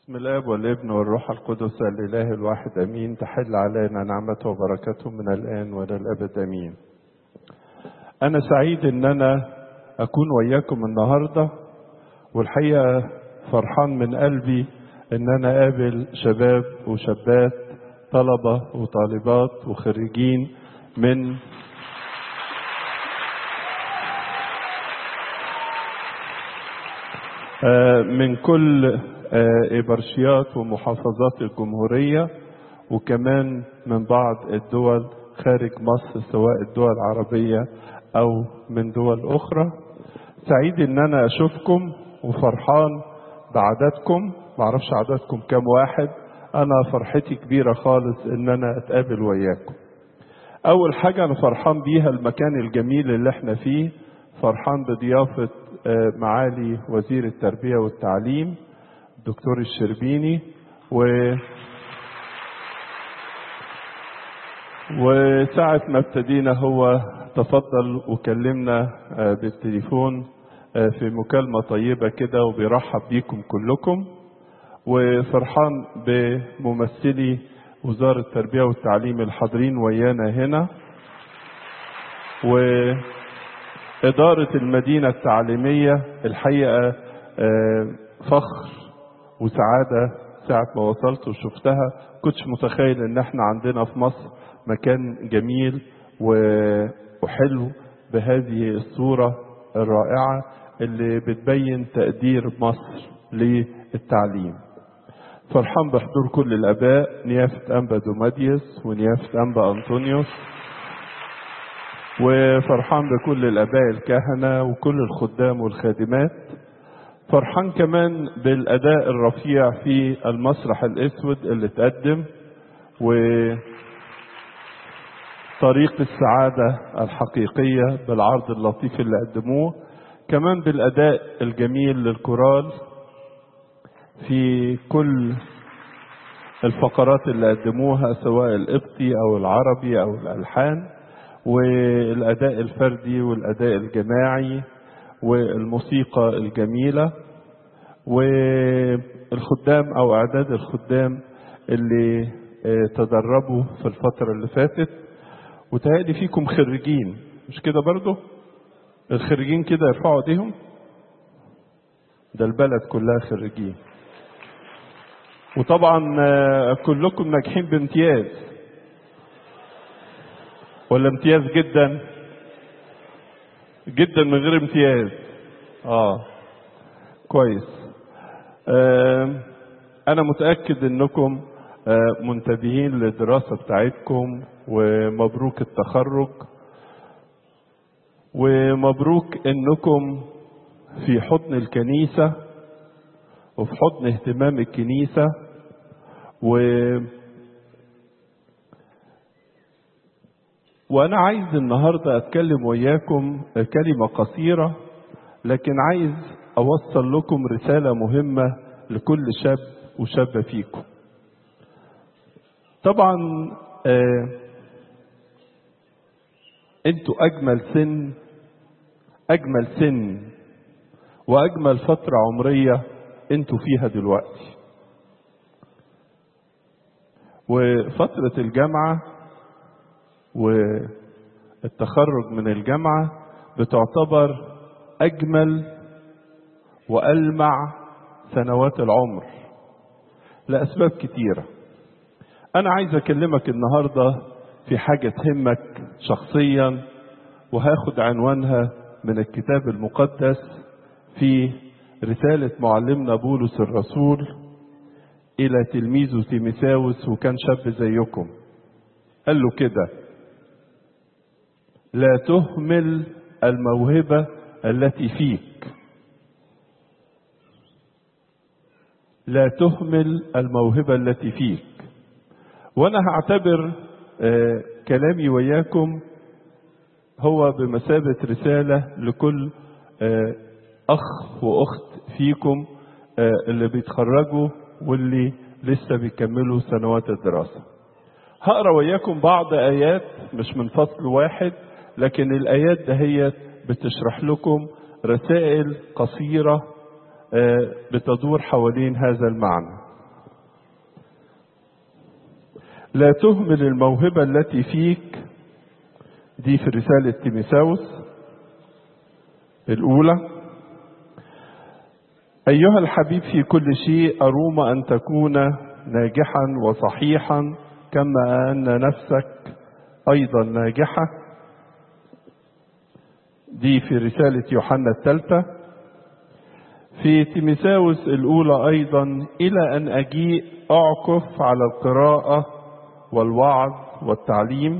بسم الاب والابن والروح القدس الاله الواحد امين تحل علينا نعمته وبركته من الان والى الابد امين انا سعيد ان انا اكون وياكم النهارده والحقيقه فرحان من قلبي ان انا قابل شباب وشابات طلبه وطالبات وخريجين من من كل إبرشيات ومحافظات الجمهورية وكمان من بعض الدول خارج مصر سواء الدول العربية أو من دول أخرى سعيد إن أنا أشوفكم وفرحان بعددكم معرفش عددكم كام واحد أنا فرحتي كبيرة خالص إن أنا أتقابل وياكم أول حاجة أنا فرحان بيها المكان الجميل اللي احنا فيه فرحان بضيافة معالي وزير التربية والتعليم الدكتور الشربيني و وساعة ما ابتدينا هو تفضل وكلمنا بالتليفون في مكالمة طيبة كده وبيرحب بيكم كلكم وفرحان بممثلي وزارة التربية والتعليم الحاضرين ويانا هنا وإدارة المدينة التعليمية الحقيقة فخر وسعادة ساعة ما وصلت وشفتها كنتش متخيل ان احنا عندنا في مصر مكان جميل وحلو بهذه الصورة الرائعة اللي بتبين تقدير مصر للتعليم فرحان بحضور كل الاباء نيافة انبا دوماديوس ونيافة انبا انطونيوس وفرحان بكل الاباء الكهنة وكل الخدام والخادمات فرحان كمان بالاداء الرفيع في المسرح الاسود اللي تقدم و طريق السعادة الحقيقية بالعرض اللطيف اللي قدموه كمان بالأداء الجميل للكورال في كل الفقرات اللي قدموها سواء القبطي أو العربي أو الألحان والأداء الفردي والأداء الجماعي والموسيقى الجميلة والخدام أو أعداد الخدام اللي تدربوا في الفترة اللي فاتت وتهيألي فيكم خريجين مش كده برضه الخريجين كده يرفعوا ايديهم ده البلد كلها خريجين وطبعا كلكم ناجحين بامتياز ولا امتياز جدا جدا من غير امتياز اه كويس آه انا متاكد انكم آه منتبهين للدراسه بتاعتكم ومبروك التخرج ومبروك انكم في حضن الكنيسه وفي حضن اهتمام الكنيسه و وانا عايز النهارده اتكلم وياكم كلمه قصيره لكن عايز اوصل لكم رساله مهمه لكل شاب وشابه فيكم طبعا آه انتوا اجمل سن اجمل سن واجمل فتره عمريه انتوا فيها دلوقتي وفتره الجامعه والتخرج من الجامعة بتعتبر أجمل وألمع سنوات العمر لأسباب كتيرة أنا عايز أكلمك النهاردة في حاجة تهمك شخصيا وهاخد عنوانها من الكتاب المقدس في رسالة معلمنا بولس الرسول إلى تلميذه تيميساوس وكان شاب زيكم قال له كده لا تهمل الموهبة التي فيك لا تهمل الموهبة التي فيك وانا هعتبر آه كلامي وياكم هو بمثابة رسالة لكل آه اخ واخت فيكم آه اللي بيتخرجوا واللي لسه بيكملوا سنوات الدراسة هقرا وياكم بعض ايات مش من فصل واحد لكن الآيات دهيت بتشرح لكم رسائل قصيرة بتدور حوالين هذا المعنى لا تهمل الموهبة التي فيك دي في رسالة تيميساوس الأولى أيها الحبيب في كل شيء أروم أن تكون ناجحا وصحيحا كما أن نفسك أيضا ناجحة دي في رسالة يوحنا الثالثة في تيميساوس الأولى أيضا إلى أن أجيء أعكف على القراءة والوعظ والتعليم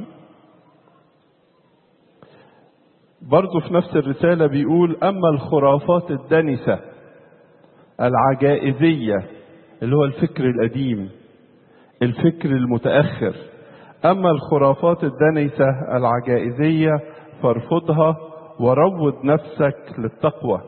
برضو في نفس الرسالة بيقول أما الخرافات الدنسة العجائزية اللي هو الفكر القديم الفكر المتأخر أما الخرافات الدنسة العجائزية فارفضها وروض نفسك للتقوى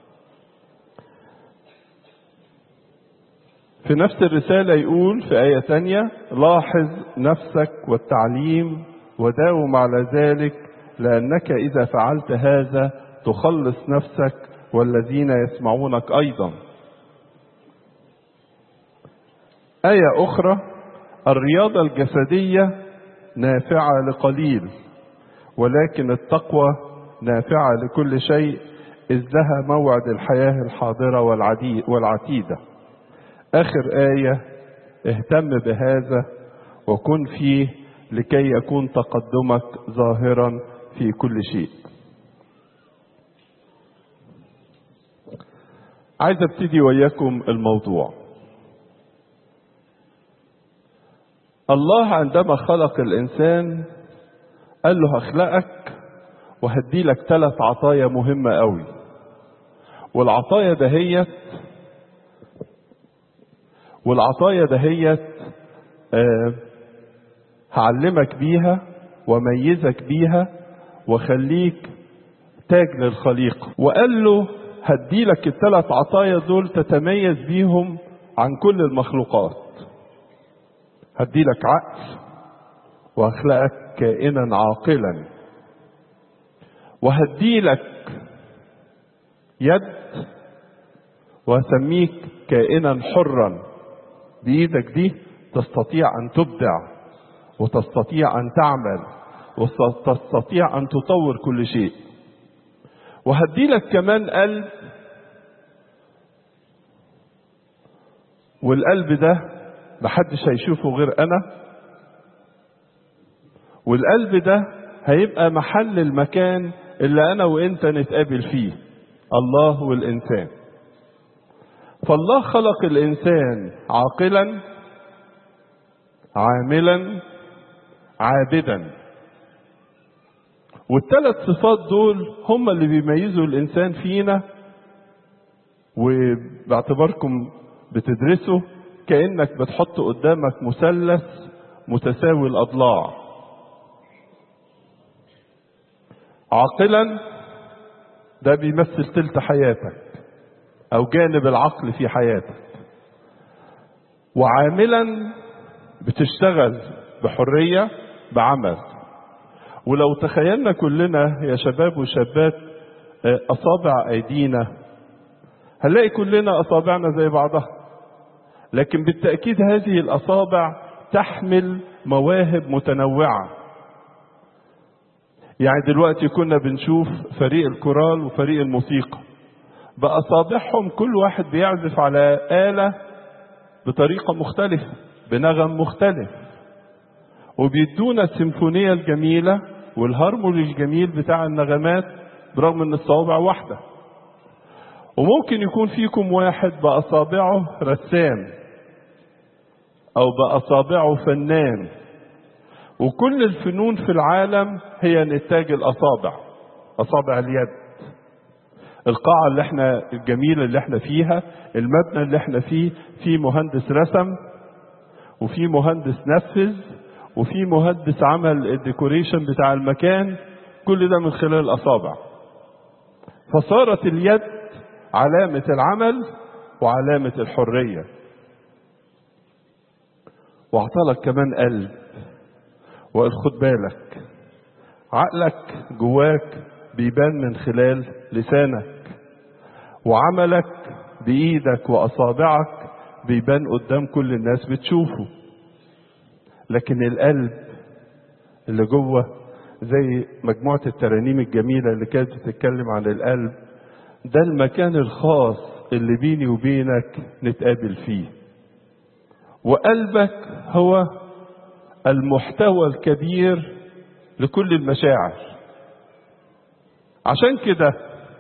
في نفس الرسالة يقول في آية ثانية لاحظ نفسك والتعليم وداوم على ذلك لأنك إذا فعلت هذا تخلص نفسك والذين يسمعونك أيضا آية أخرى الرياضة الجسدية نافعة لقليل ولكن التقوى نافعة لكل شيء إذ لها موعد الحياة الحاضرة والعتيدة آخر آية اهتم بهذا وكن فيه لكي يكون تقدمك ظاهرا في كل شيء عايز ابتدي وياكم الموضوع الله عندما خلق الانسان قال له هخلقك وهدي لك ثلاث عطايا مهمة قوي والعطايا دهيت والعطايا دهيت آه هعلمك بيها وميزك بيها وخليك تاج للخليقة وقال له هدي لك الثلاث عطايا دول تتميز بيهم عن كل المخلوقات هدي لك عقل وهخلقك كائنا عاقلا وهدي لك يد وهسميك كائنا حرا بايدك دي تستطيع ان تبدع وتستطيع ان تعمل وتستطيع ان تطور كل شيء وهدي لك كمان قلب والقلب ده محدش هيشوفه غير انا والقلب ده هيبقى محل المكان اللي انا وانت نتقابل فيه الله والانسان فالله خلق الانسان عاقلا عاملا عابدا والثلاث صفات دول هم اللي بيميزوا الانسان فينا وباعتباركم بتدرسوا كانك بتحط قدامك مثلث متساوي الاضلاع عاقلا ده بيمثل تلت حياتك او جانب العقل في حياتك وعاملا بتشتغل بحريه بعمل ولو تخيلنا كلنا يا شباب وشابات اصابع ايدينا هنلاقي كلنا اصابعنا زي بعضها لكن بالتاكيد هذه الاصابع تحمل مواهب متنوعه يعني دلوقتي كنا بنشوف فريق الكورال وفريق الموسيقى بأصابعهم كل واحد بيعزف على آلة بطريقة مختلفة بنغم مختلف وبيدونا السيمفونية الجميلة والهارموني الجميل بتاع النغمات برغم ان الصوابع واحدة وممكن يكون فيكم واحد بأصابعه رسام أو بأصابعه فنان وكل الفنون في العالم هي نتاج الأصابع أصابع اليد القاعة اللي احنا الجميلة اللي احنا فيها المبنى اللي احنا فيه في مهندس رسم وفي مهندس نفذ وفي مهندس عمل الديكوريشن بتاع المكان كل ده من خلال الأصابع فصارت اليد علامة العمل وعلامة الحرية واعطالك كمان قلب وقال خد بالك عقلك جواك بيبان من خلال لسانك وعملك بإيدك وأصابعك بيبان قدام كل الناس بتشوفه لكن القلب اللي جوه زي مجموعة الترانيم الجميلة اللي كانت بتتكلم عن القلب ده المكان الخاص اللي بيني وبينك نتقابل فيه وقلبك هو المحتوى الكبير لكل المشاعر عشان كده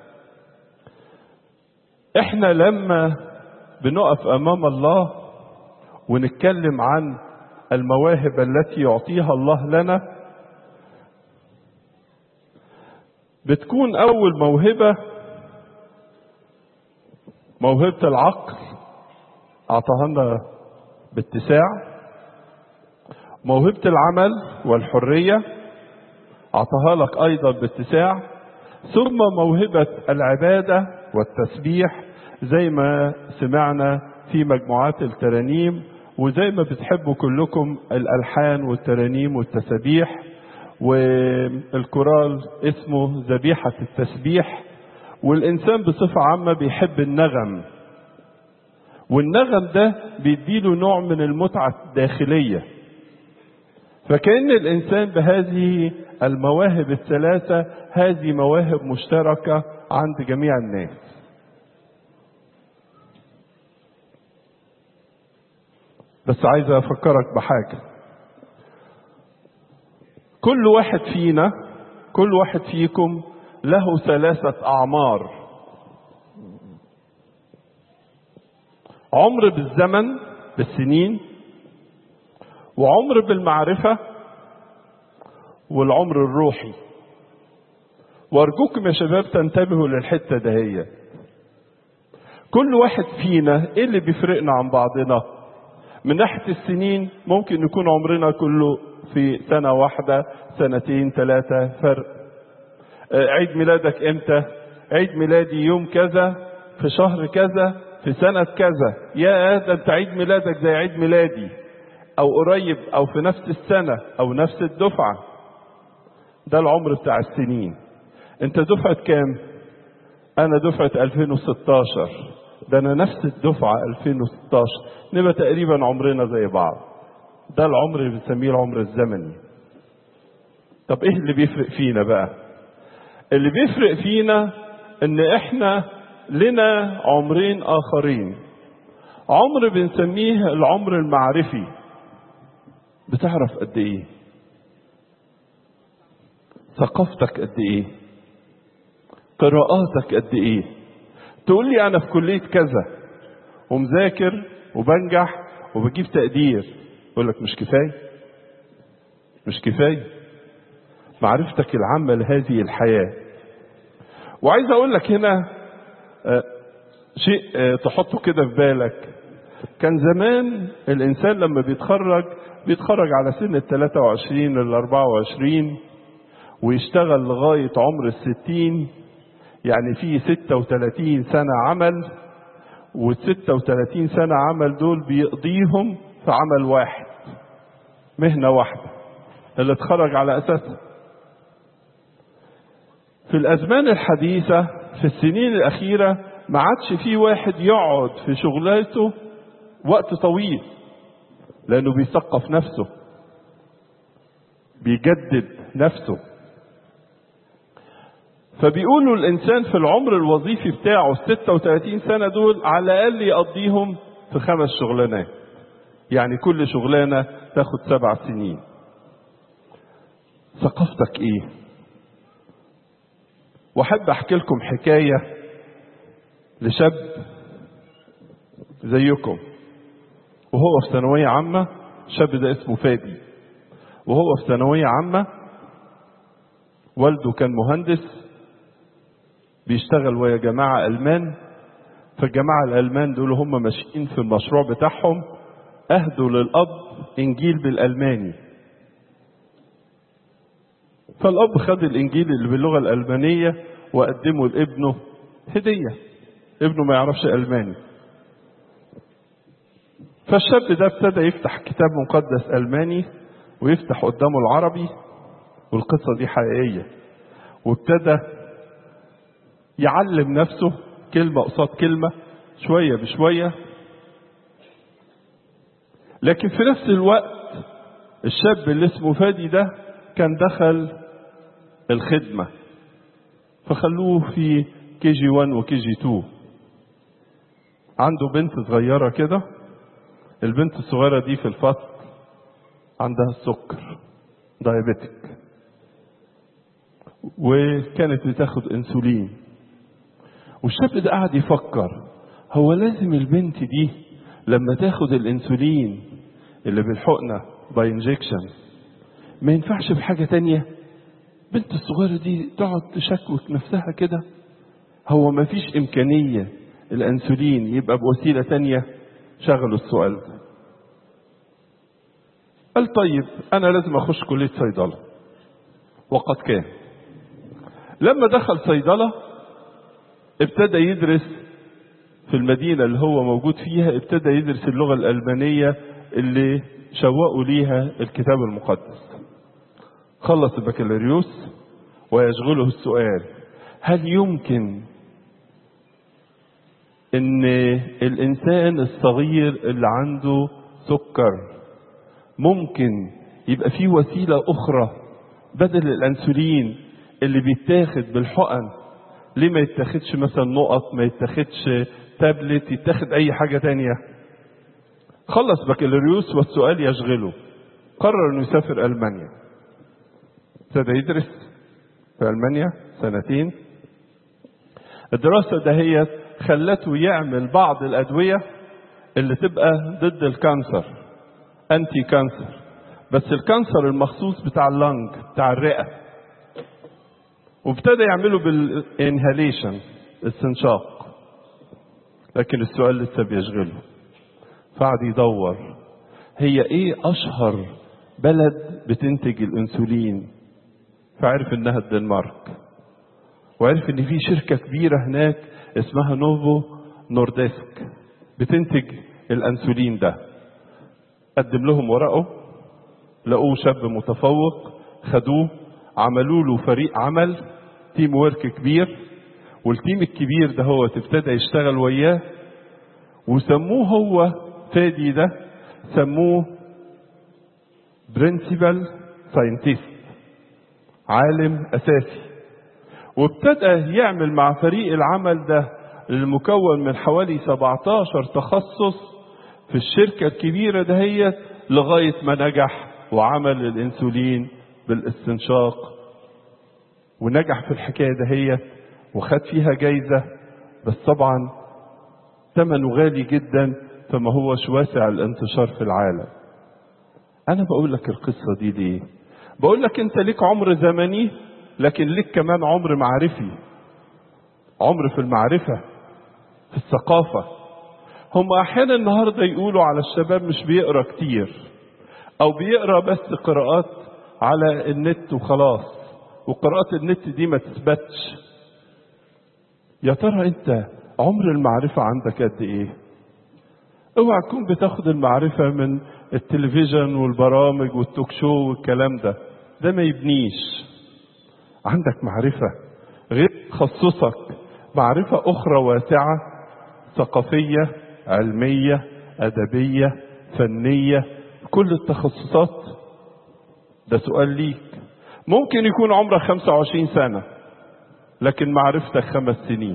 احنا لما بنقف امام الله ونتكلم عن المواهب التي يعطيها الله لنا بتكون اول موهبه موهبه العقل اعطاها لنا باتساع موهبه العمل والحريه اعطاها لك ايضا باتساع ثم موهبه العباده والتسبيح زي ما سمعنا في مجموعات الترانيم وزي ما بتحبوا كلكم الالحان والترانيم والتسابيح والكورال اسمه ذبيحه التسبيح والانسان بصفه عامه بيحب النغم والنغم ده بيديله نوع من المتعه الداخليه فكأن الإنسان بهذه المواهب الثلاثة هذه مواهب مشتركة عند جميع الناس بس عايز أفكرك بحاجة كل واحد فينا كل واحد فيكم له ثلاثة أعمار عمر بالزمن بالسنين وعمر بالمعرفة والعمر الروحي وارجوكم يا شباب تنتبهوا للحتة دهية كل واحد فينا ايه اللي بيفرقنا عن بعضنا من ناحية السنين ممكن يكون عمرنا كله في سنة واحدة سنتين ثلاثة فرق عيد ميلادك امتى عيد ميلادي يوم كذا في شهر كذا في سنة كذا يا ده انت عيد ميلادك زي عيد ميلادي او قريب او في نفس السنة او نفس الدفعة ده العمر بتاع السنين انت دفعة كام انا دفعة 2016 ده انا نفس الدفعة 2016 نبقى تقريبا عمرنا زي بعض ده العمر اللي بنسميه العمر الزمني طب ايه اللي بيفرق فينا بقى اللي بيفرق فينا ان احنا لنا عمرين اخرين عمر بنسميه العمر المعرفي بتعرف قد ايه ثقافتك قد ايه قراءاتك قد ايه تقول لي انا في كليه كذا ومذاكر وبنجح وبجيب تقدير يقول لك مش كفايه مش كفايه معرفتك العامه لهذه الحياه وعايز اقول لك هنا شيء تحطه كده في بالك كان زمان الانسان لما بيتخرج بيتخرج على سن ال 23 ال 24 ويشتغل لغاية عمر الستين يعني في 36 سنة عمل وال 36 سنة عمل دول بيقضيهم في عمل واحد مهنة واحدة اللي اتخرج على أساسها في الأزمان الحديثة في السنين الأخيرة ما عادش في واحد يقعد في شغلته وقت طويل لأنه بيثقف نفسه بيجدد نفسه فبيقولوا الإنسان في العمر الوظيفي بتاعه 36 سنة دول على الأقل يقضيهم في خمس شغلانات يعني كل شغلانة تاخد سبع سنين ثقافتك ايه واحب احكي لكم حكاية لشاب زيكم وهو في ثانوية عامة الشاب ده اسمه فادي وهو في ثانوية عامة والده كان مهندس بيشتغل ويا جماعة ألمان فالجماعة الألمان دول هم ماشيين في المشروع بتاعهم أهدوا للأب إنجيل بالألماني فالأب خد الإنجيل اللي باللغة الألمانية وقدمه لابنه هدية ابنه ما يعرفش ألماني فالشاب ده ابتدى يفتح كتاب مقدس ألماني ويفتح قدامه العربي والقصة دي حقيقية وابتدى يعلم نفسه كلمة قصاد كلمة شوية بشوية لكن في نفس الوقت الشاب اللي اسمه فادي ده كان دخل الخدمة فخلوه في كي جي 1 وكي جي 2 عنده بنت صغيرة كده البنت الصغيرة دي في الفصل عندها السكر دايابيتك وكانت بتاخد انسولين والشاب ده قعد يفكر هو لازم البنت دي لما تاخد الانسولين اللي بالحقنة باي انجكشن ما ينفعش بحاجة تانية بنت الصغيرة دي تقعد تشكوك نفسها كده هو ما فيش إمكانية الأنسولين يبقى بوسيلة تانية شغلوا السؤال ده قال طيب أنا لازم أخش كلية صيدلة وقد كان لما دخل صيدلة ابتدى يدرس في المدينة اللي هو موجود فيها ابتدى يدرس اللغة الألمانية اللي شوقوا ليها الكتاب المقدس خلص البكالوريوس ويشغله السؤال هل يمكن ان الانسان الصغير اللي عنده سكر ممكن يبقى فيه وسيلة اخرى بدل الانسولين اللي بيتاخد بالحقن ليه ما يتاخدش مثلا نقط ما يتاخدش تابلت يتاخد اي حاجة تانية خلص بكالوريوس والسؤال يشغله قرر انه يسافر المانيا ابتدى يدرس في المانيا سنتين الدراسة دهيت خلته يعمل بعض الأدوية اللي تبقى ضد الكانسر أنتي كانسر بس الكانسر المخصوص بتاع اللنج بتاع الرئة وابتدى يعمله بالانهاليشن استنشاق لكن السؤال لسه بيشغله فقعد يدور هي ايه اشهر بلد بتنتج الانسولين فعرف انها الدنمارك وعرف ان في شركة كبيرة هناك اسمها نوفو نورديسك بتنتج الانسولين ده قدم لهم ورقه لقوه شاب متفوق خدوه عملوا له فريق عمل تيم ورك كبير والتيم الكبير ده هو ابتدى يشتغل وياه وسموه هو فادي ده سموه برنسيبل ساينتست عالم اساسي وابتدى يعمل مع فريق العمل ده المكون من حوالي 17 تخصص في الشركة الكبيرة دهيت لغاية ما نجح وعمل الانسولين بالاستنشاق ونجح في الحكاية دهيت وخد فيها جايزة بس طبعا ثمنه غالي جدا فما هوش واسع الانتشار في العالم انا بقول لك القصة دي ليه بقول لك انت ليك عمر زمني لكن ليك كمان عمر معرفي عمر في المعرفة في الثقافة هم احيانا النهاردة يقولوا على الشباب مش بيقرا كتير او بيقرا بس قراءات على النت وخلاص وقراءات النت دي ما تثبتش يا ترى انت عمر المعرفة عندك قد ايه اوعى تكون بتاخد المعرفة من التلفزيون والبرامج والتوك شو والكلام ده ده ما يبنيش عندك معرفة غير تخصصك معرفة أخرى واسعة ثقافية علمية أدبية فنية كل التخصصات ده سؤال ليك ممكن يكون عمرك 25 سنة لكن معرفتك خمس سنين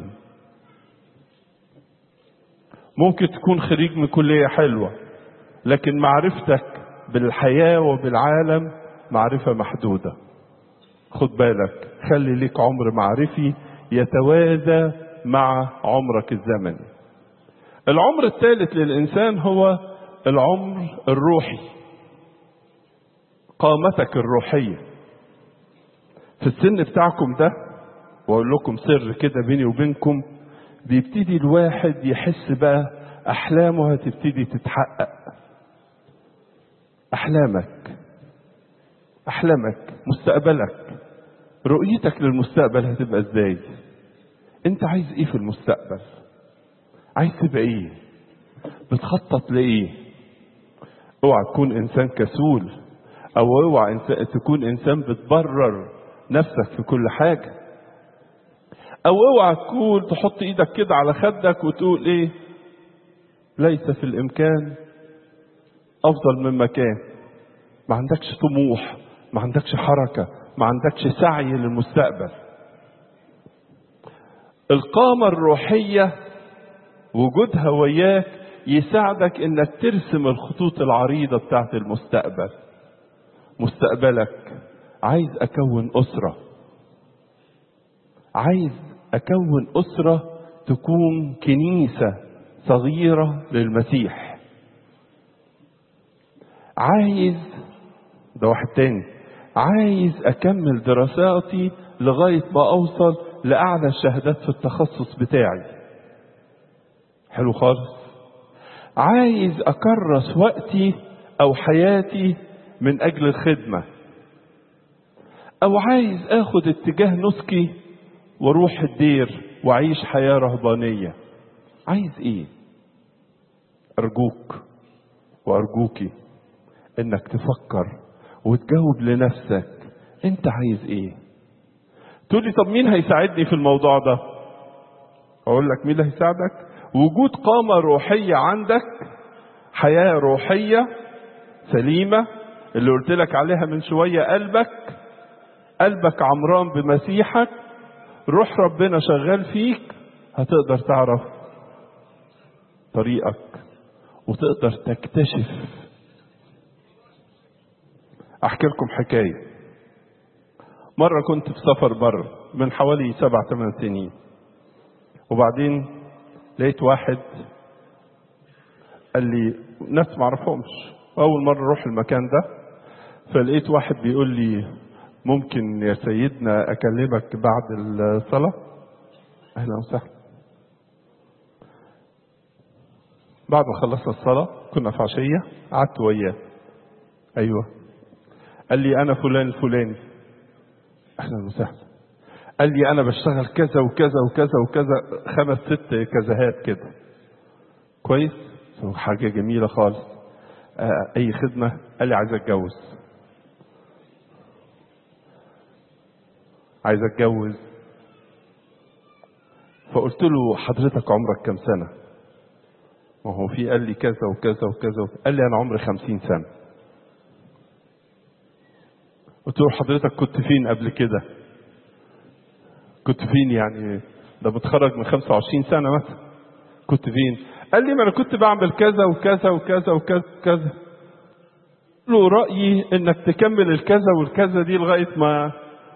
ممكن تكون خريج من كلية حلوة لكن معرفتك بالحياة وبالعالم معرفة محدودة خد بالك خلي ليك عمر معرفي يتوازى مع عمرك الزمني العمر الثالث للإنسان هو العمر الروحي قامتك الروحية في السن بتاعكم ده واقول لكم سر كده بيني وبينكم بيبتدي الواحد يحس بقى احلامه هتبتدي تتحقق احلامك احلامك مستقبلك رؤيتك للمستقبل هتبقى ازاي انت عايز ايه في المستقبل عايز تبقى ايه بتخطط لايه اوعى تكون انسان كسول او اوعى إنسان تكون انسان بتبرر نفسك في كل حاجه او اوعى تكون تحط ايدك كده على خدك وتقول ايه ليس في الامكان افضل من مكان ما عندكش طموح ما عندكش حركة ما عندكش سعي للمستقبل القامة الروحية وجودها وياك يساعدك انك ترسم الخطوط العريضة بتاعت المستقبل مستقبلك عايز اكون اسرة عايز اكون اسرة تكون كنيسة صغيرة للمسيح عايز ده واحد تاني عايز اكمل دراساتي لغاية ما اوصل لاعلى الشهادات في التخصص بتاعي حلو خالص عايز اكرس وقتي او حياتي من اجل الخدمة او عايز اخد اتجاه نسكي واروح الدير واعيش حياة رهبانية عايز ايه ارجوك وارجوكي انك تفكر وتجاوب لنفسك انت عايز ايه تقول لي طب مين هيساعدني في الموضوع ده اقول لك مين اللي هيساعدك وجود قامة روحية عندك حياة روحية سليمة اللي قلت لك عليها من شوية قلبك قلبك عمران بمسيحك روح ربنا شغال فيك هتقدر تعرف طريقك وتقدر تكتشف احكي لكم حكايه مره كنت في سفر بره من حوالي سبع ثمان سنين وبعدين لقيت واحد قال لي ناس ما اعرفهمش اول مره اروح المكان ده فلقيت واحد بيقول لي ممكن يا سيدنا اكلمك بعد الصلاه اهلا وسهلا بعد ما خلصنا الصلاه كنا في عشيه قعدت وياه ايوه قال لي انا فلان الفلاني اهلا وسهلا قال لي انا بشتغل كذا وكذا وكذا وكذا خمس ست كذاهات كده كويس حاجه جميله خالص آه اي خدمه قال لي عايز اتجوز عايز اتجوز فقلت له حضرتك عمرك كم سنه ما هو في قال لي كذا وكذا وكذا قال لي انا عمري خمسين سنه قلت له حضرتك كنت فين قبل كده كنت فين يعني ده متخرج من 25 سنة مثلا كنت فين قال لي ما انا كنت بعمل كذا وكذا وكذا وكذا وكذا له رأيي انك تكمل الكذا والكذا دي لغاية ما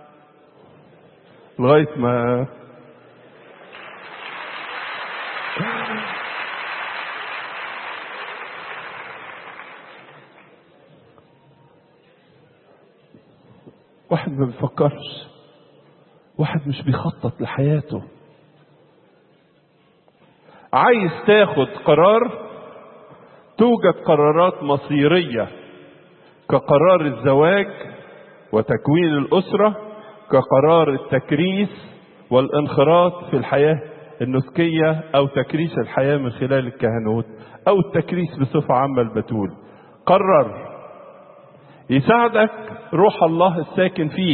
لغاية ما واحد ما بيفكرش واحد مش بيخطط لحياته عايز تاخد قرار توجد قرارات مصيرية كقرار الزواج وتكوين الأسرة كقرار التكريس والانخراط في الحياة النسكية أو تكريس الحياة من خلال الكهنوت أو التكريس بصفة عامة البتول قرر يساعدك روح الله الساكن فيك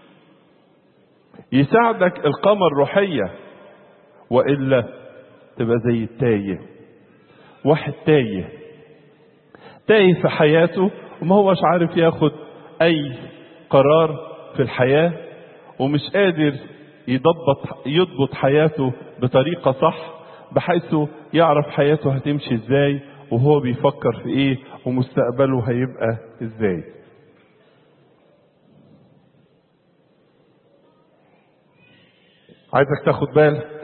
يساعدك القامة الروحية وإلا تبقى زي التايه واحد تايه تايه في حياته وما هوش عارف ياخد أي قرار في الحياة ومش قادر يضبط يضبط حياته بطريقة صح بحيث يعرف حياته هتمشي ازاي وهو بيفكر في ايه ومستقبله هيبقى ازاي عايزك تاخد بالك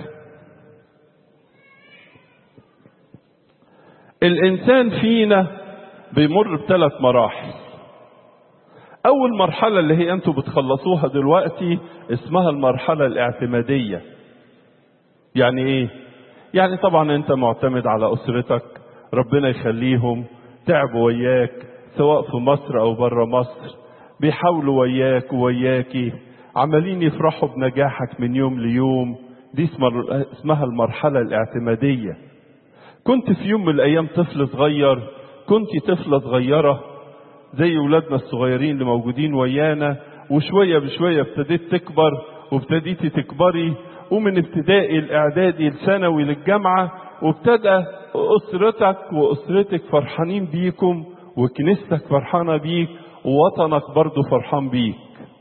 الانسان فينا بيمر بثلاث مراحل اول مرحله اللي هي انتوا بتخلصوها دلوقتي اسمها المرحله الاعتماديه يعني ايه يعني طبعا انت معتمد على اسرتك ربنا يخليهم تعبوا وياك سواء في مصر او بره مصر بيحاولوا وياك ووياكي عمالين يفرحوا بنجاحك من يوم ليوم دي اسمها المرحله الاعتماديه كنت في يوم من الايام طفل صغير كنت طفله صغيره زي ولادنا الصغيرين اللي موجودين ويانا وشويه بشويه ابتديت تكبر وابتديتي تكبري ومن ابتدائي الاعدادي الثانوي للجامعه وابتدى اسرتك واسرتك فرحانين بيكم وكنيستك فرحانه بيك ووطنك برضه فرحان بيك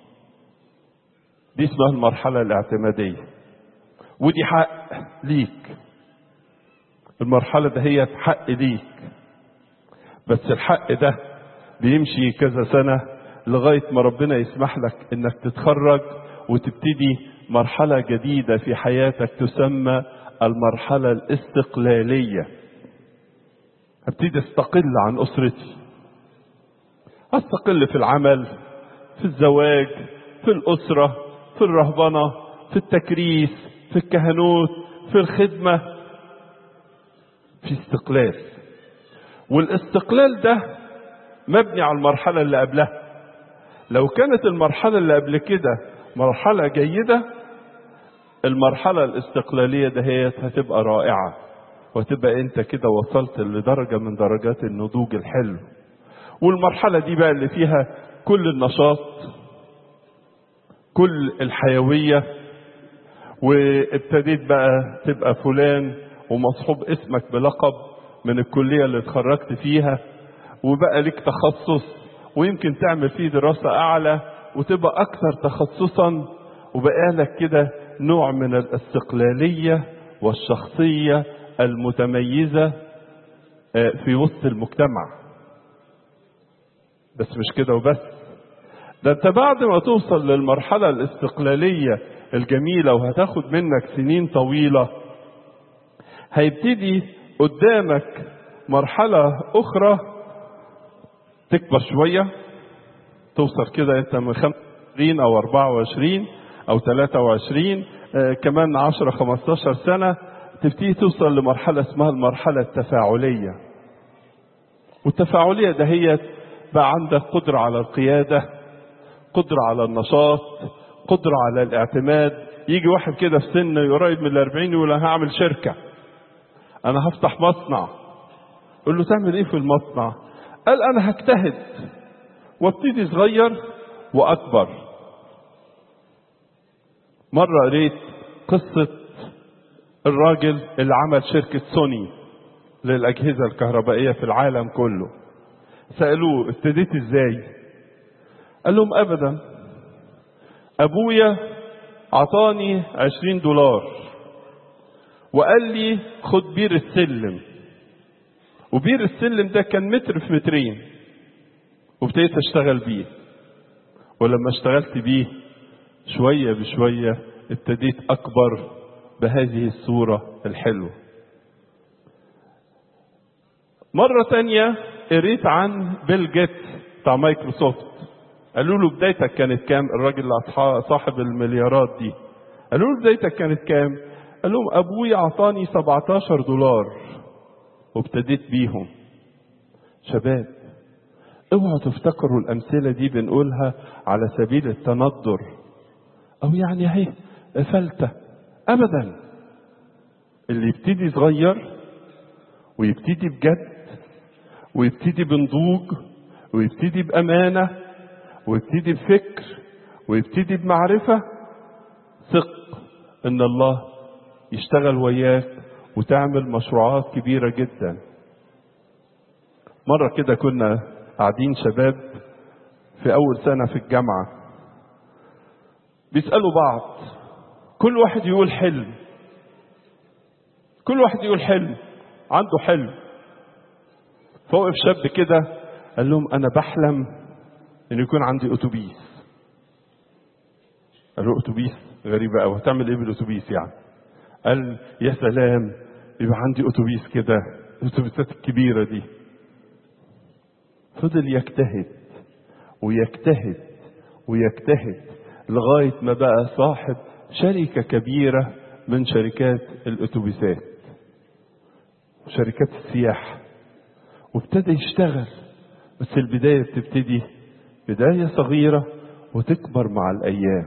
دي اسمها المرحلة الاعتمادية ودي حق ليك المرحلة ده هي حق ليك بس الحق ده بيمشي كذا سنة لغاية ما ربنا يسمح لك انك تتخرج وتبتدي مرحلة جديدة في حياتك تسمى المرحلة الاستقلالية ابتدي استقل عن اسرتي استقل في العمل في الزواج في الاسرة في الرهبنة في التكريس في الكهنوت في الخدمة في استقلال والاستقلال ده مبني على المرحلة اللي قبلها لو كانت المرحلة اللي قبل كده مرحلة جيدة المرحلة الاستقلالية دهيت هتبقى رائعة وتبقى انت كده وصلت لدرجة من درجات النضوج الحلو والمرحلة دي بقى اللي فيها كل النشاط كل الحيوية وابتديت بقى تبقى فلان ومصحوب اسمك بلقب من الكلية اللي اتخرجت فيها وبقى لك تخصص ويمكن تعمل فيه دراسة أعلى وتبقى أكثر تخصصا وبقى لك كده نوع من الاستقلالية والشخصية المتميزة في وسط المجتمع بس مش كده وبس ده انت بعد ما توصل للمرحلة الاستقلالية الجميلة وهتاخد منك سنين طويلة هيبتدي قدامك مرحلة أخرى تكبر شوية توصل كده انت من 25 او 24 او 23 آه كمان 10 15 سنة تبتدي توصل لمرحلة اسمها المرحلة التفاعلية والتفاعلية ده هي بقى عندك قدرة على القيادة قدرة على النشاط قدرة على الاعتماد يجي واحد كده في سن قريب من الأربعين يقول أنا هعمل شركة أنا هفتح مصنع قل له تعمل إيه في المصنع قال أنا هجتهد وابتدي صغير وأكبر مرة قريت قصة الراجل اللي عمل شركة سوني للأجهزة الكهربائية في العالم كله سألوه ابتديت ازاي قال لهم أبدا أبويا عطاني عشرين دولار وقال لي خد بير السلم وبير السلم ده كان متر في مترين وابتديت اشتغل بيه ولما اشتغلت بيه شوية بشوية ابتديت أكبر بهذه الصورة الحلوة مرة تانية قريت عن بيل جيتس بتاع مايكروسوفت قالوا له بدايتك كانت كام الراجل اللي صاحب المليارات دي قالوا له بدايتك كانت كام قال لهم ابويا اعطاني 17 دولار وابتديت بيهم شباب اوعوا تفتكروا الامثله دي بنقولها على سبيل التندر او يعني اهي فلته ابدا اللي يبتدي صغير ويبتدي بجد ويبتدي بنضوج ويبتدي بامانه ويبتدي بفكر ويبتدي بمعرفه ثق ان الله يشتغل وياك وتعمل مشروعات كبيره جدا مره كده كنا قاعدين شباب في اول سنه في الجامعه بيسالوا بعض كل واحد يقول حلم كل واحد يقول حلم عنده حلم فوقف شاب كده قال لهم انا بحلم ان يكون عندي اتوبيس قال له اتوبيس غريبه قوي هتعمل ايه بالاتوبيس يعني قال يا سلام يبقى عندي اتوبيس كده الاتوبيسات الكبيره دي فضل يجتهد ويجتهد ويجتهد لغايه ما بقى صاحب شركه كبيره من شركات الاتوبيسات وشركات السياحه وابتدى يشتغل بس البدايه بتبتدي بدايه صغيره وتكبر مع الايام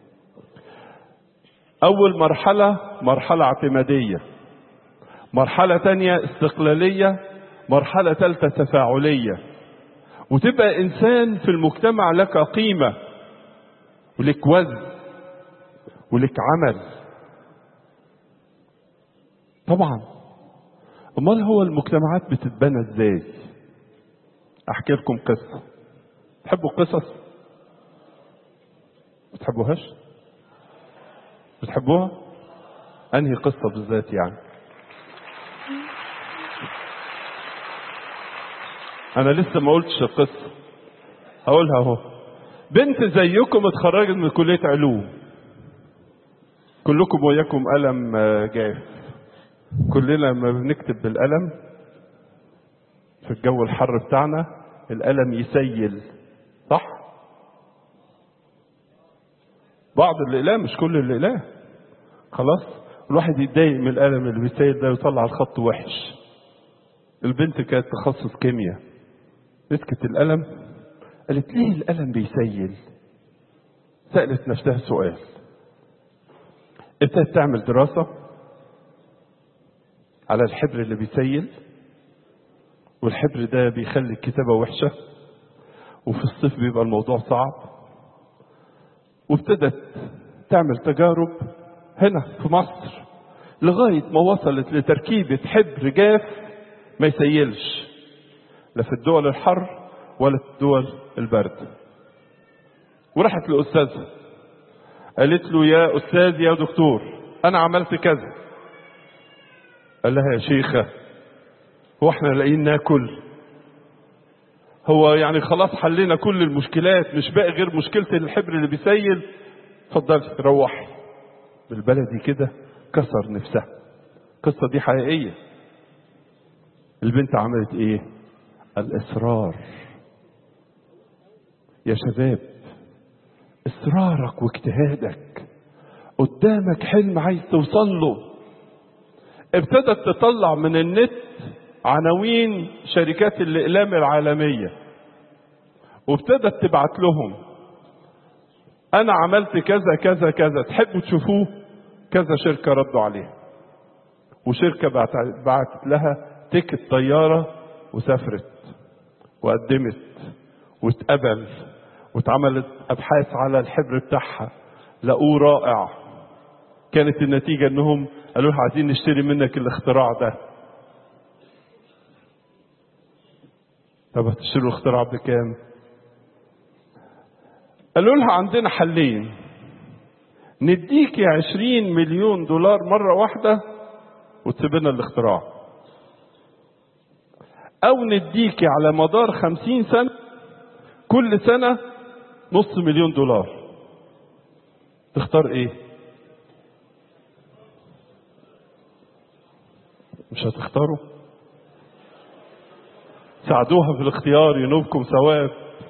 اول مرحله مرحله اعتماديه مرحله تانية استقلاليه مرحله ثالثه تفاعليه وتبقى انسان في المجتمع لك قيمه ولك وزن ولك عمل طبعا امال هو المجتمعات بتتبنى ازاي احكي لكم قصه تحبوا القصص بتحبوهاش بتحبوها انهي قصة بالذات يعني انا لسه ما قلتش القصة هقولها اهو بنت زيكم اتخرجت من كلية علوم كلكم وياكم قلم جاف كلنا لما بنكتب بالقلم في الجو الحر بتاعنا القلم يسيل صح بعض الاقلام مش كل الاقلام خلاص الواحد يتضايق من القلم اللي بيسيل ده ويطلع الخط وحش البنت كانت تخصص كيمياء مسكت القلم قالت ليه القلم بيسيل سألت نفسها سؤال ابتدت تعمل دراسة على الحبر اللي بيسيل والحبر ده بيخلي الكتابة وحشة وفي الصيف بيبقى الموضوع صعب وابتدت تعمل تجارب هنا في مصر لغاية ما وصلت لتركيبة حبر جاف ما يسيلش لا في الدول الحر ولا في الدول البرد وراحت لأستاذها قالت له يا أستاذ يا دكتور أنا عملت كذا قال لها يا شيخة هو احنا لاقيين ناكل هو يعني خلاص حلينا كل المشكلات مش باقي غير مشكلة الحبر اللي بيسيل اتفضلي روحي بالبلدي كده كسر نفسها القصة دي حقيقية البنت عملت ايه الإصرار يا شباب إصرارك واجتهادك قدامك حلم عايز توصل له ابتدت تطلع من النت عناوين شركات الإقلام العالمية وابتدت تبعت لهم أنا عملت كذا كذا كذا تحبوا تشوفوه كذا شركة ردوا عليها وشركة بعتت لها تيكت طيارة وسافرت وقدمت واتقبل واتعملت ابحاث على الحبر بتاعها لقوه رائع كانت النتيجه انهم قالوا لها عايزين نشتري منك الاختراع ده طب هتشتروا الاختراع بكام قالوا لها عندنا حلين نديكي عشرين مليون دولار مرة واحدة وتسيب لنا الاختراع أو نديكي على مدار خمسين سنة كل سنة نص مليون دولار تختار ايه مش هتختاروا ساعدوها في الاختيار ينوبكم ثواب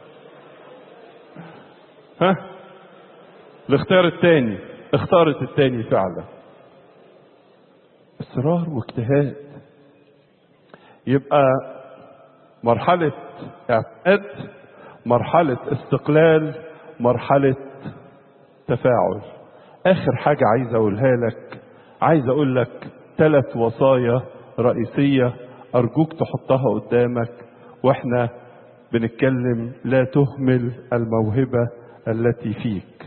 ها الاختيار الثاني اختارت الثاني فعلا اصرار واجتهاد يبقى مرحلة اعتماد مرحلة استقلال مرحلة تفاعل آخر حاجة عايز أقولها لك عايز أقول لك ثلاث وصايا رئيسية أرجوك تحطها قدامك وإحنا بنتكلم لا تهمل الموهبة التي فيك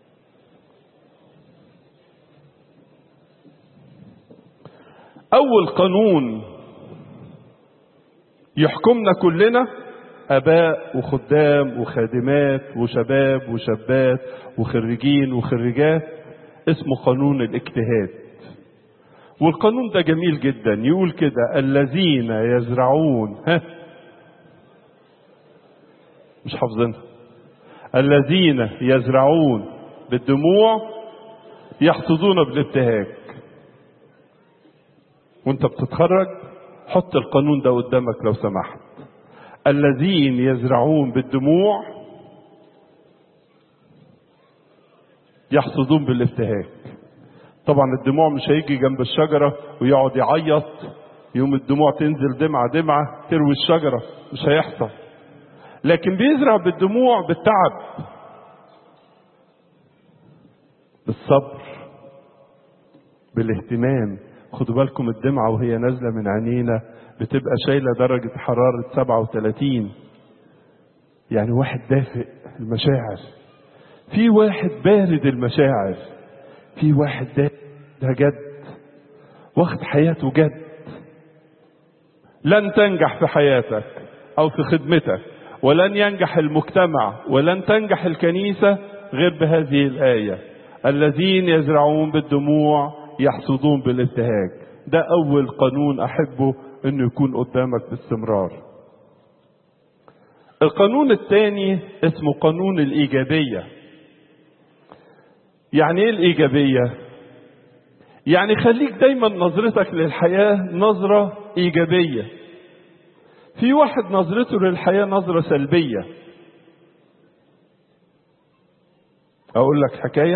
أول قانون يحكمنا كلنا اباء وخدام وخادمات وشباب وشابات وخريجين وخريجات اسمه قانون الاجتهاد والقانون ده جميل جدا يقول كده الذين يزرعون ها مش حافظينها الذين يزرعون بالدموع يحصدون بالابتهاج وانت بتتخرج حط القانون ده قدامك لو سمحت الذين يزرعون بالدموع يحصدون بالابتهاج طبعا الدموع مش هيجي جنب الشجرة ويقعد يعيط يوم الدموع تنزل دمعة دمعة تروي الشجرة مش هيحصل لكن بيزرع بالدموع بالتعب بالصبر بالاهتمام خدوا بالكم الدمعة وهي نازلة من عينينا بتبقى شايلة درجة حرارة 37 يعني واحد دافئ المشاعر في واحد بارد المشاعر في واحد ده, ده جد واخد حياته جد لن تنجح في حياتك او في خدمتك ولن ينجح المجتمع ولن تنجح الكنيسة غير بهذه الآية الذين يزرعون بالدموع يحصدون بالابتهاج ده أول قانون أحبه أنه يكون قدامك باستمرار القانون الثاني اسمه قانون الإيجابية يعني إيه الإيجابية؟ يعني خليك دايما نظرتك للحياة نظرة إيجابية في واحد نظرته للحياة نظرة سلبية أقول لك حكاية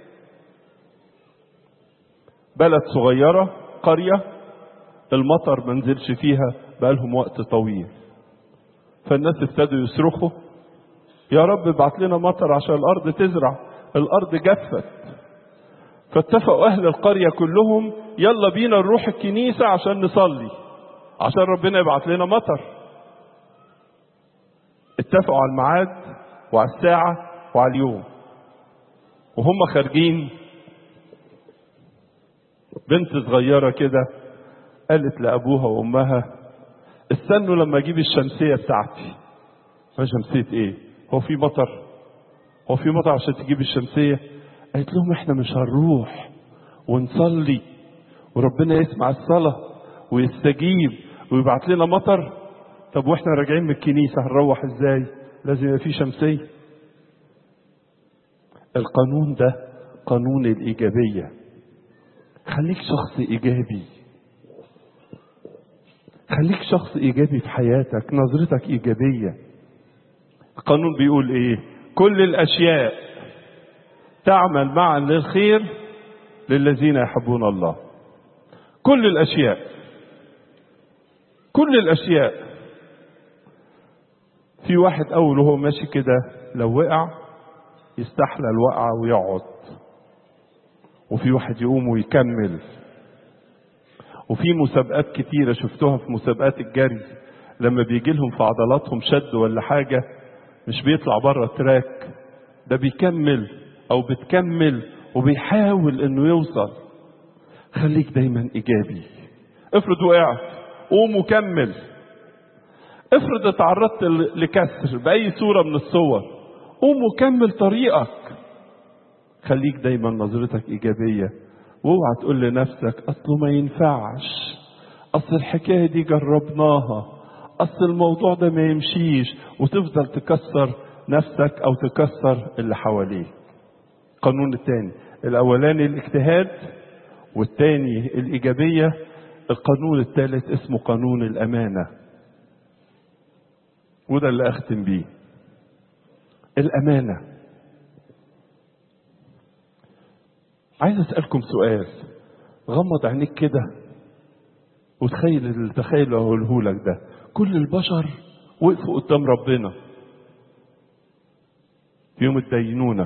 بلد صغيرة قرية المطر ما نزلش فيها بقالهم وقت طويل فالناس ابتدوا يصرخوا يا رب ابعت لنا مطر عشان الأرض تزرع الأرض جفت فاتفقوا أهل القرية كلهم يلا بينا نروح الكنيسة عشان نصلي عشان ربنا يبعت لنا مطر اتفقوا على الميعاد وعلى الساعة وعلى اليوم وهم خارجين بنت صغيرة كده قالت لأبوها وأمها استنوا لما أجيب الشمسية بتاعتي ما شمسية إيه؟ هو في مطر؟ هو في مطر عشان تجيب الشمسية؟ قالت لهم إحنا مش هنروح ونصلي وربنا يسمع الصلاة ويستجيب ويبعت لنا مطر طب واحنا راجعين من الكنيسة هنروح ازاي لازم يبقى في شمسية القانون ده قانون الإيجابية خليك شخص إيجابي خليك شخص إيجابي في حياتك نظرتك إيجابية القانون بيقول إيه كل الأشياء تعمل معا للخير للذين يحبون الله كل الأشياء كل الأشياء في واحد أول وهو ماشي كده لو وقع يستحلى الوقعة ويقعد وفي واحد يقوم ويكمل وفي مسابقات كتيرة شفتوها في مسابقات الجري لما بيجي لهم في عضلاتهم شد ولا حاجة مش بيطلع بره التراك ده بيكمل أو بتكمل وبيحاول إنه يوصل خليك دايما إيجابي افرض وقعت قوم وكمل افرض اتعرضت لكسر بأي صورة من الصور قوم وكمل طريقك خليك دايما نظرتك إيجابية واوعى تقول لنفسك أصله ما ينفعش أصل الحكاية دي جربناها أصل الموضوع ده ما يمشيش وتفضل تكسر نفسك أو تكسر اللي حواليك القانون الثاني الأولاني الاجتهاد والثاني الإيجابية القانون الثالث اسمه قانون الأمانة وده اللي أختم بيه الأمانة عايز أسألكم سؤال غمض عينيك كده وتخيل التخيل اللي هقوله لك ده كل البشر وقفوا قدام ربنا في يوم الدينونة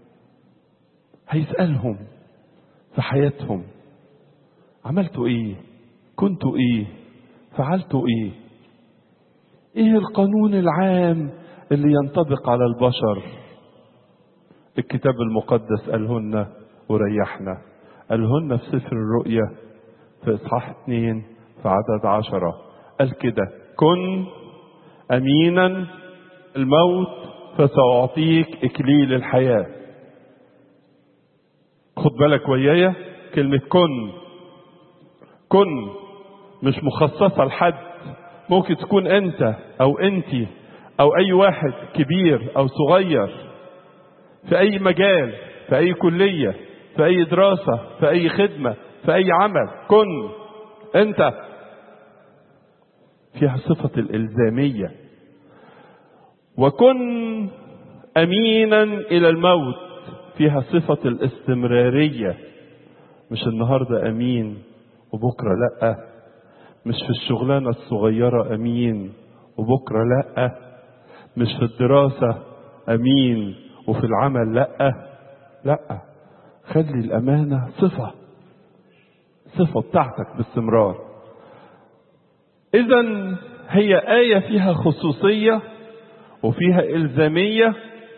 هيسألهم في حياتهم عملتوا ايه كنتوا ايه فعلتوا ايه ايه القانون العام اللي ينطبق على البشر الكتاب المقدس قالهن وريحنا قالهن في سفر الرؤيا في اصحاح اتنين في عدد عشرة قال كده كن امينا الموت فسأعطيك اكليل الحياة خد بالك ويايا كلمة كن كن مش مخصصة لحد ممكن تكون انت او انتي او اي واحد كبير او صغير في اي مجال في اي كلية في اي دراسة في اي خدمة في اي عمل كن انت فيها صفة الالزامية وكن امينا الى الموت فيها صفة الاستمرارية مش النهاردة امين وبكرة لأ مش في الشغلانة الصغيرة أمين وبكرة لأ مش في الدراسة أمين وفي العمل لأ لأ خلي الأمانة صفة صفة بتاعتك باستمرار إذا هي آية فيها خصوصية وفيها إلزامية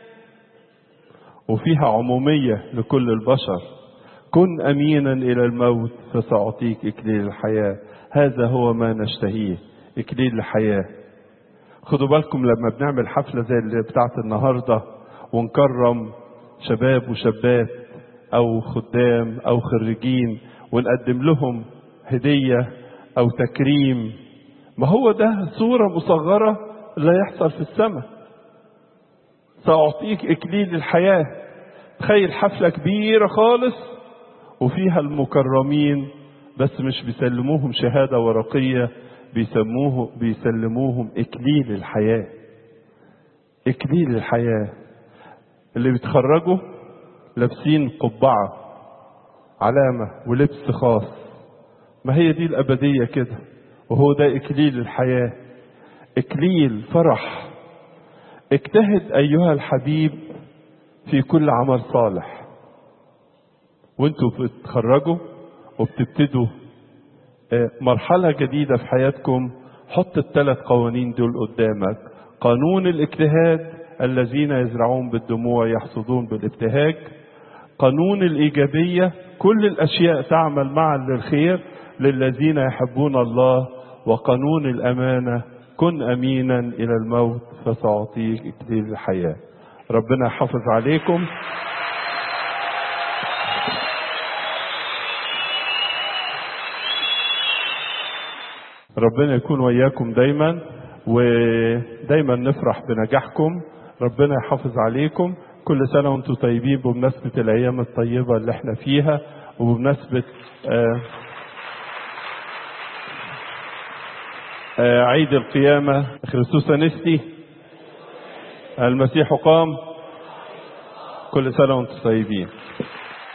وفيها عمومية لكل البشر كن امينا الى الموت فساعطيك اكليل الحياه هذا هو ما نشتهيه اكليل الحياه خدوا بالكم لما بنعمل حفلة زي اللي بتاعت النهاردة ونكرم شباب وشابات أو خدام أو خريجين ونقدم لهم هدية أو تكريم ما هو ده صورة مصغرة اللي هيحصل في السماء سأعطيك إكليل الحياة تخيل حفلة كبيرة خالص وفيها المكرمين بس مش بيسلموهم شهادة ورقية بيسموه بيسلموهم إكليل الحياة إكليل الحياة اللي بيتخرجوا لابسين قبعة علامة ولبس خاص ما هي دي الأبدية كده وهو ده إكليل الحياة إكليل فرح اجتهد أيها الحبيب في كل عمل صالح وانتوا بتتخرجوا وبتبتدوا مرحلة جديدة في حياتكم حط الثلاث قوانين دول قدامك قانون الاجتهاد الذين يزرعون بالدموع يحصدون بالابتهاج قانون الإيجابية كل الأشياء تعمل معا للخير للذين يحبون الله وقانون الأمانة كن أمينا إلى الموت فسأعطيك إكليل الحياة ربنا يحافظ عليكم ربنا يكون وياكم دايما ودايما نفرح بنجاحكم ربنا يحافظ عليكم كل سنة وانتم طيبين بمناسبة الأيام الطيبة اللي احنا فيها وبمناسبة آه آه عيد القيامة خريستوس أنستي المسيح قام كل سنة وانتم طيبين